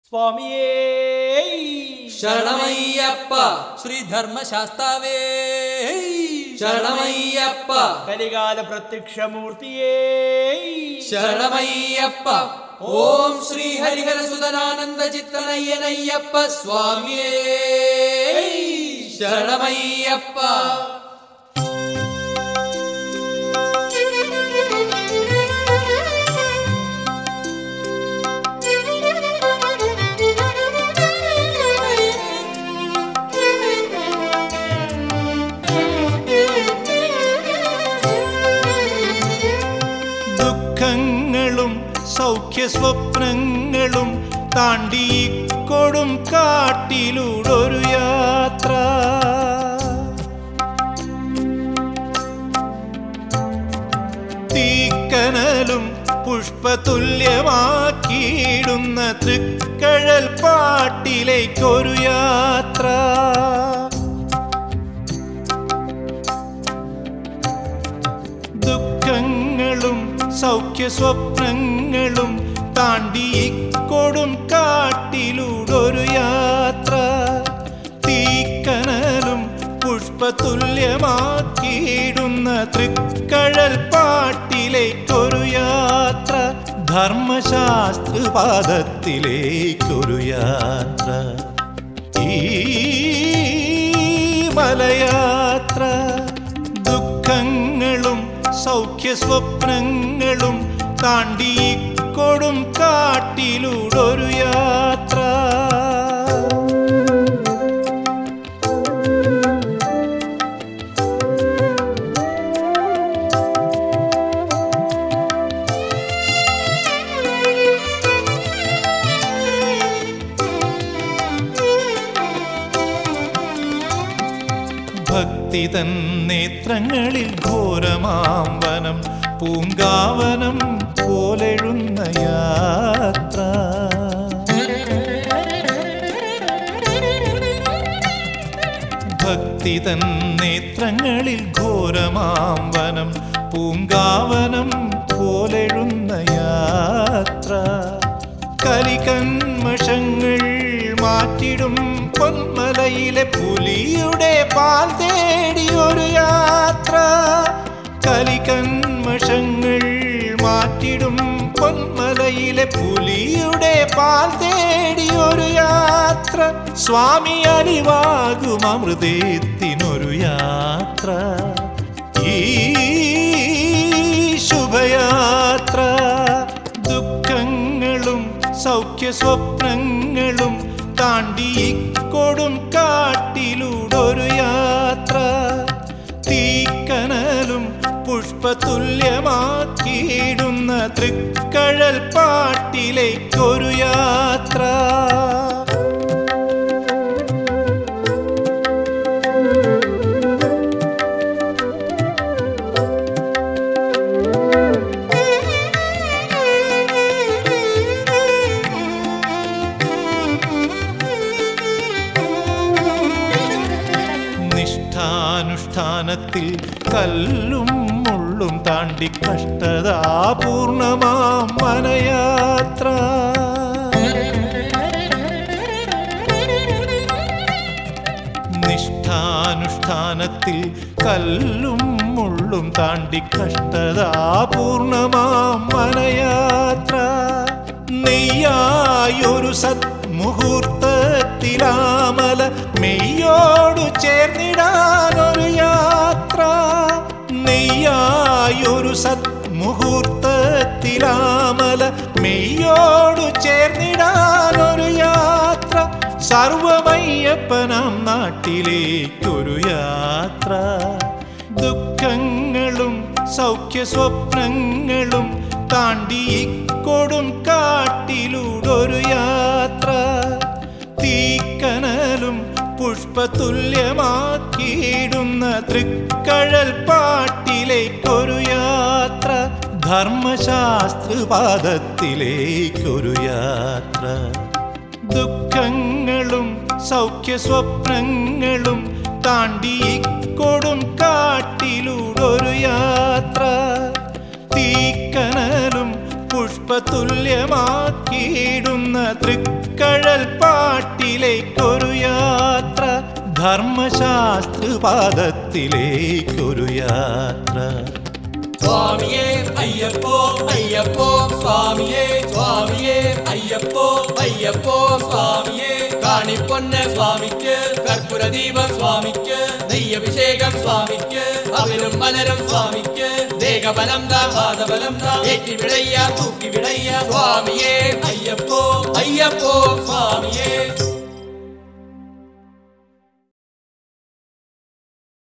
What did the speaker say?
സ്വാമിയേ ശരണമയ്യപ്പ ശ്രീധർമ്മശാസ്താവേ ശരണമയ്യപ്പ കലികാല പ്രത്യക്ഷമൂർത്തിയേ ശരണമയ്യപ്പ ഓം ശ്രീ ഹരിഹര സുതനാനന്ദ ചിത്തനയ്യനയ്യപ്പ സ്വാമിയേ ശരണമയ്യപ്പ ദുഃഖങ്ങളും സൗഖ്യ സ്വപ്നങ്ങളും താണ്ടി കൊടും കാട്ടിലൂടൊരു യാത്ര തീക്കനലും പുഷ്പതുല്യമാക്കിയിടുന്ന തൃക്കഴൽ പാട്ടിലേക്കൊരു യാത്ര ദുഃഖങ്ങളും സൗഖ്യ സ്വപ്നങ്ങളും താണ്ടി കൊടും കാട്ടിലൂടൊരു യാത്ര തീക്കനലും പുഷ്പതുല്യമാക്കിയിടുന്ന തൃക്കഴൽ പാട്ടിലേക്കൊരു യാത്ര ധർമ്മശാസ്ത്രപാദത്തിലേക്കൊരു യാത്ര ഈ മലയാത്ര ദുഃഖങ്ങളും സൗഖ്യ സ്വപ്നങ്ങളും താണ്ടി കൊടും കാട്ടിലൂടൊരു യാത്ര ഭക്തി തൻ നേത്രങ്ങളിൽ ഘോരമാം വനം പൂങ്കാവനം പോലെഴുന്ന യാത്ര ഭക്തി തൻ നേത്രങ്ങളിൽ ഘോരമാം വനം പൂങ്കാവനം പോലെഴുന്ന യാത്ര കലികന്മഷങ്ങൾ മാറ്റിടും പൊന്മലയിലെ പുലിയുടെ പാൽ തേടി ഒരു യാത്ര കലികന്മഷങ്ങൾ മാറ്റിടും പൊന്മലയിലെ പുലിയുടെ പാൽ തേടി ഒരു യാത്ര സ്വാമി അലിവാകും അമൃതത്തിനൊരു യാത്ര ഈ ശുഭയാത്ര ദുഃഖങ്ങളും സൗഖ്യ സ്വപ്നങ്ങളും താണ്ടി കൊടും കാട്ടിലൂടൊരു യാത്ര തീക്കനലും പുഷ്പതുല്യമാക്കിയിടുന്ന തൃക്കഴൽ പാട്ടിലേക്കൊരു യാത്ര നിഷ്ഠാനുഷ്ഠാനത്തിൽ കല്ലും മുള്ളും താണ്ടി കഷ്ടതാപൂർണമാം മനയാത്ര നിഷ്ഠാനുഷ്ഠാനത്തിൽ കല്ലും മുള്ളും താണ്ടി കഷ്ടതാപൂർണമാം മനയാത്ര നെയ്യായൊരു സത്മുഹൂർത്തത്തിലാമല മെയ്യോടു ചേർന്നിടാനൊരു യാത്ര നെയ്യായൊരു സത്മുഹൂർത്തത്തിലാമല മെയ്യോടു ചേർന്നിടാനൊരു യാത്ര സർവമയ്യപ്പനാം നാട്ടിലേക്കൊരു യാത്ര ദുഃഖങ്ങളും സൗഖ്യ സ്വപ്നങ്ങളും താണ്ടി കൊടും കാട്ടിലൂടൊരു യാത്ര തീക്കനലും പുഷ്പതുല്യമാക്കിയിടുന്ന തൃക്കഴൽ പാട്ടിലേക്കൊരു യാത്ര ധർമ്മശാസ്ത്രപാദത്തിലേക്കൊരു യാത്ര ദുഃഖങ്ങളും സൗഖ്യ സ്വപ്നങ്ങളും താണ്ടി കൊടും കാട്ടിലൂടൊരു യാത്ര തീക്കനലും പുഷ്പതുല്യമാക്കിയിടുന്ന തൃക്ക കഴൽ പാട്ടിലേക്കൊരു യാത്ര ധർമ്മശാസ്ത്രപാദത്തിലേക്കൊരു യാത്ര സ്വാമിയേ അയ്യപ്പോ അയ്യപ്പോ സ്വാമിയേ സ്വാമിയേ അയ്യപ്പോ അയ്യപ്പോ സ്വാമിയേ കാണിപ്പൊന്ന് സ്വാമിക്ക് കർപ്പൂര ദീപം സ്വാമിക്ക് നെയ്യഭിഷേകം സ്വാമിക്ക് അവനും മലരും സ്വാമിക്ക് ദേഹബലം ദാ പാദബലം ദാ ഏറ്റി വിടയ്യ തൂക്കി വിടയ്യ സ്വാമിയേ അയ്യപ്പോ അയ്യപ്പോ സ്വാമി